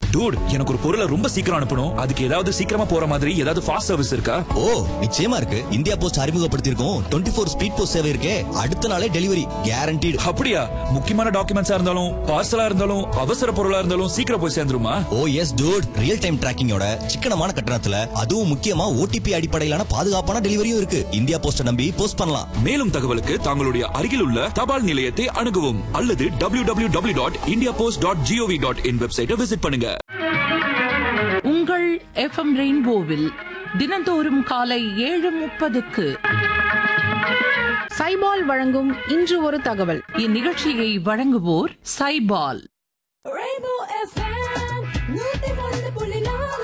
Dude எனக்கு ஒரு பொருளை ரொம்ப சீக்கிரம் அனுப்பணும் அதுக்கு ஏதாவது சீக்கிரமா போற மாதிரி ஏதாவது ஃபாஸ்ட் சர்வீஸ் இருக்கா ஓ நிச்சயமா இருக்கு இந்தியா போஸ்ட் அறிமுகப்படுத்தியிருக்கோம் டுவெண்ட்டி ஃபோர் ஸ்பீட் போஸ்ட் சேவை இருக்கே அடுத்த நாளே டெலிவரி கேரண்டீடு அப்படியா முக்கியமான டாக்குமெண்ட்ஸா இருந்தாலும் பார்சலா இருந்தாலும் அவசர பொருளா இருந்தாலும் சீக்கிரம் போய் சேர்ந்துருமா oh yes dude real time டிராக்கிங்கோட சிக்கனமான கட்டணத்துல அதுவும் முக்கியமா ஓடிபி அடிப்படையிலான பாதுகாப்பான டெலிவரியும் இருக்கு இந்தியா போஸ்ட நம்பி போஸ்ட் பண்ணலாம் மேலும் தகவலுக்கு தங்களுடைய அருகில் உள்ள தபால் நிலையத்தை அணுகவும் அல்லது W W W dot India post dot GOV dot in வெப்சைட்டை விசிட் பண்ணுங்க உங்கள் எஃப்எம் ரெயின்போவில் தினந்தோறும் காலை ஏழு முப்பதுக்கு சைபால் வழங்கும் இன்று ஒரு தகவல் இந்நிகழ்ச்சியை வழங்குவோர் சைபால் Rainbow FM, நூத்தி ஒன்று புள்ளி நாலு.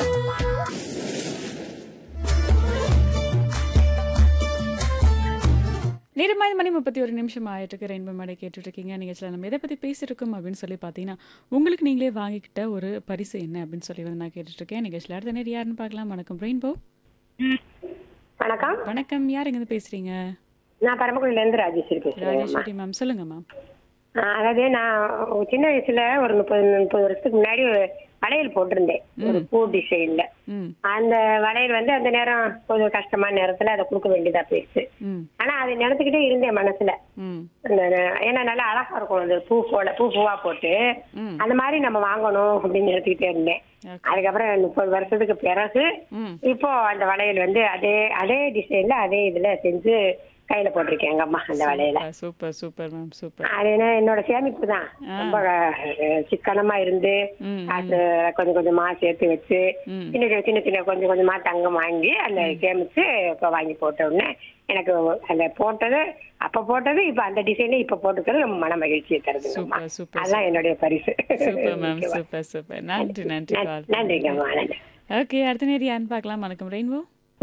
நேரம் ஐந்து மணி முப்பத்தி ஒரு நிமிஷம் ஆயிட்டு இருக்கு ரெயின்போ மேடை கேட்டுட்டு இருக்கீங்க நிகழ்ச்சியில் நம்ம எதை பற்றி பேசியிருக்கோம் அப்படின்னு சொல்லி பார்த்தீங்கன்னா உங்களுக்கு நீங்களே வாங்கிக்கிட்ட ஒரு பரிசு என்ன அப்படின்னு சொல்லி வந்து நான் கேட்டுட்டு இருக்கேன் நிகழ்ச்சியில் அடுத்த நேரம் யாருன்னு பார்க்கலாம் வணக்கம் ரெயின்போ வணக்கம் வணக்கம் யார் எங்கேருந்து பேசுறீங்க நான் பரமக்குடியில இருந்து ராஜேஸ்வரி பேசுறேன் ராஜேஸ்வரி மேம் சொல்லுங்க மேம் அதாவது நான் சின்ன வயசுல ஒரு முப்பது முப்பது வருஷத்துக்கு முன்னாடி ஒரு வளையல் போட்டிருந்தேன் ஒரு பூ டிசைன்ல ம் அந்த வளையல் வந்து அந்த நேரம் கொஞ்சம் கஷ்டமான நேரத்துல அதை கொடுக்க வேண்டியதா போயிடுச்சு ம் ஆனா அதை நினைச்சுக்கிட்டே இருந்தேன் மனசுல ம் அந்த ஏன்னா நல்லா அழகா இருக்கும் அந்த பூ போல பூ பூவா போட்டு ம். அந்த மாதிரி நம்ம வாங்கணும் அப்படின்னு நினைச்சுக்கிட்டே இருந்தேன் Okay. அதுக்கப்புறம் முப்பது வருஷத்துக்கு பிறகு ம் இப்போ அந்த வளையல் வந்து அதே அதே டிசைன்ல அதே இதுல செஞ்சு கையில போட்டிருக்கேன் எங்க அம்மா அந்த வளையல சூப்பர் சூப்பர் மேம் சூப்பர் அது என்ன என்னோட சேமிப்பு தான் ரொம்ப அஹ், சிக்கனமா இருந்து ம், அது கொஞ்சம் கொஞ்சமா சேர்த்து வச்சு ம். சின்ன சின்ன சின்ன சின்ன கொஞ்சம் கொஞ்சமா தங்கம் வாங்கி அந்த சேமிச்சு இப்ப வாங்கி போட்ட உடனே எனக்கு அந்த போட்டது அப்ப போட்டது இப்ப அந்த டிசைன்ல இப்ப போட்டுக்கிறது ரொம்ப மன மகிழ்ச்சியை தருதுங்கம்மா சூப்பர் சூப்பர் அதான் என்னுடைய பரிசு சூப்பர் மேம் சூப்பர் சூப்பர் நன்றி நன்றி நன்றி- கால் நன்றிங்கம்மா நன்றி ஓகே அடுத்த நேரம் யாருன்னு பார்க்கலாம் வணக்கம் ரெயின்போ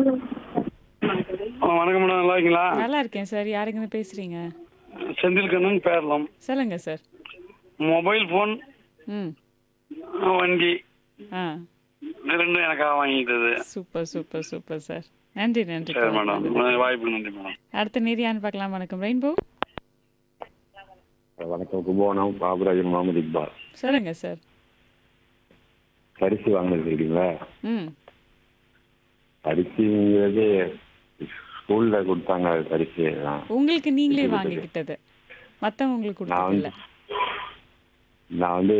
ஆ, வணக்கம் மேடம் நல்லா இருக்கீங்களா நல்லா இருக்கேன் சார் யார் எங்கேருந்து பேசுறீங்க செந்தில் கண்ணன் பேரலாம் சொல்லுங்க சார் மொபைல் ஃபோன் ம் வண்டி ஆ ரெண்டும் எனக்காக வாங்கிட்டது சூப்பர் சூப்பர் சூப்பர் சார் நன்றி நன்றி சரி call மேடம் பண்ணதுக்கு. வாய்ப்பு நன்றி மேடம் அடுத்த நேரியான்னு பார்க்கலாம் வணக்கம் ரெயின்போ வணக்கம் கும்பகோணம் பாபுராஜன் முகமது இக்பால் சொல்லுங்க சார் பரிசு வாங்கினது இருக்கீங்களா ம் பரிசுங்கிறது ஸ்கூல்ல கொடுத்தாங்க அது பரிசு தான். உங்களுக்கு நீங்களே கொடுத்தது. வாங்கிக்கிட்டது மத்தவங்க உங்களுக்கு நான் கொடுத்தது வந்து இல்ல நான் வந்து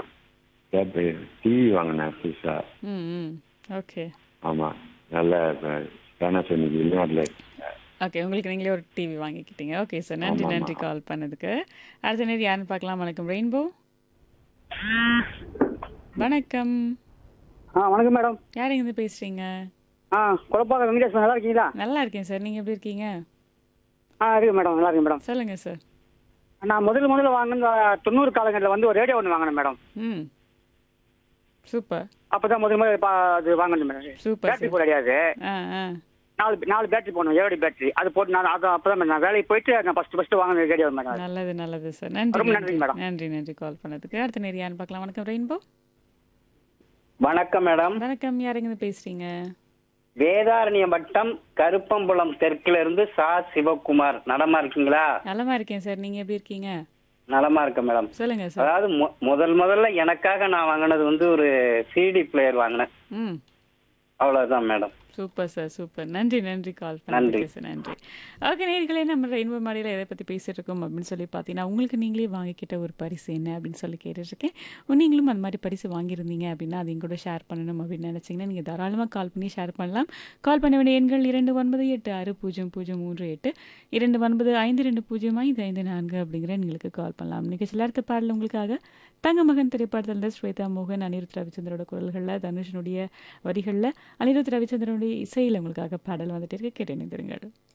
டிவி வாங்கினேன் புதுசா ம் ம் ஓகே ஆமா நல்ல பேனாசோனிக் வெளிநாட்டுல ஓகே உங்களுக்கு நீங்களே ஒரு டிவி வாங்கிக்கிட்டீங்க ஓகே சார் நன்றி ஆமா, நன்றி ஆமா. கால் பண்ணதுக்கு அடுத்த நேரம் யாருன்னு பார்க்கலாம் வணக்கம் ரெயின்போ வணக்கம் ஆ வணக்கம் மேடம் யார் எங்கேருந்து பேசுறீங்க ஆ குழப்பாக வெங்கடேஷ் நல்லா இருக்கீங்களா நல்லா இருக்கேன் சார் நீங்க எப்படி இருக்கீங்க ஆ இருக்கு மேடம் நல்லா இருக்கு மேடம் சொல்லுங்க சார் நான் முதல்ல முதல்ல வாங்கின தொண்ணூறு காலங்களில் வந்து ஒரு ரேடியோ ஒன்று வாங்கினேன் மேடம் ம் சூப்பர் அப்பதான் முதல் முதல்ல பா- அது வாங்கினேன் மேடம் சூப்பர் பேட்டரி போட கிடையாது ஆ ஆ நாலு நாலு பேட்டரி போடணும் ஏழு பேட்டரி அது போட்டு நான் அது அப்பதான் மேடம் நான் வேலைக்கு போயிட்டு நான் ஃபர்ஸ்ட் ஃபர்ஸ்ட் வாங்கின ரேடியோ மேடம் நல்லது நல்லது சார் நன்றி ரொம்ப நன்றி நன்றிங்க மேடம். நன்றி நன்றி கால் பண்ணதுக்கு அடுத்த நேரம் யாருன்னு பார்க்கலாம் வணக்கம் ரெயின்போ வணக்கம் மேடம் வணக்கம் யார் எங்கேருந்து பேசுறீங்க வேதாரண்யம் வட்டம் கருப்பம்புலம் தெற்குல இருந்து சா சிவகுமார் நலமா இருக்கீங்களா நலமா இருக்கேன் சார் நீங்க எப்படி இருக்கீங்க நலமா இருக்கேன் மேடம் சொல்லுங்க சார் அதாவது மு- முதல் முதல்ல எனக்காக நான் வாங்கினது வந்து ஒரு சிடி பிளேயர் வாங்கினேன் ம் அவ்வளவுதான் மேடம் சூப்பர் சார் சூப்பர் நன்றி நன்றி கால் நன்றி. பண்ணதுக்கு சார் நன்றி ஓகே நேர்களே நம்ம ரெயின்போ மாடியில் எதை பற்றி பேசிட்டு இருக்கோம் அப்படின்னு சொல்லி பார்த்தீங்கன்னா உங்களுக்கு நீங்களே வாங்கிக்கிட்ட ஒரு பரிசு என்ன அப்படின்னு சொல்லி கேட்டுட்ருக்கேன் நீங்களும் அந்த மாதிரி பரிசு வாங்கியிருந்தீங்க அப்படின்னா அதையும் கூட ஷேர் பண்ணணும் அப்படின்னு நினச்சிங்கன்னா நீங்கள் தாராளமாக கால் பண்ணி ஷேர் பண்ணலாம் கால் பண்ண வேண்டிய எண்கள் இரண்டு ஒன்பது எட்டு ஆறு பூஜ்ஜியம் பூஜ்ஜியம் மூன்று எட்டு இரண்டு ஒன்பது ஐந்து ரெண்டு பூஜ்ஜியம் ஐந்து ஐந்து நான்கு அப்படிங்கிற எங்களுக்கு கால் பண்ணலாம் நிகழ்ச்சியில் அடுத்த பாடல் உங்களுக்காக தங்க மகன் திரைப்படத்தில் ஸ்வேதா மோகன் அனிருத் ரவிச்சந்திரோட குரல்களில் தனுஷனுடைய வரிகளில் அனிருத் ரவிச்சந்திரனுடைய இசையில் உங்களுக்காக பாடல் வந்துட்டு இருக்கு கேட்டு இணைந்திருங்கள்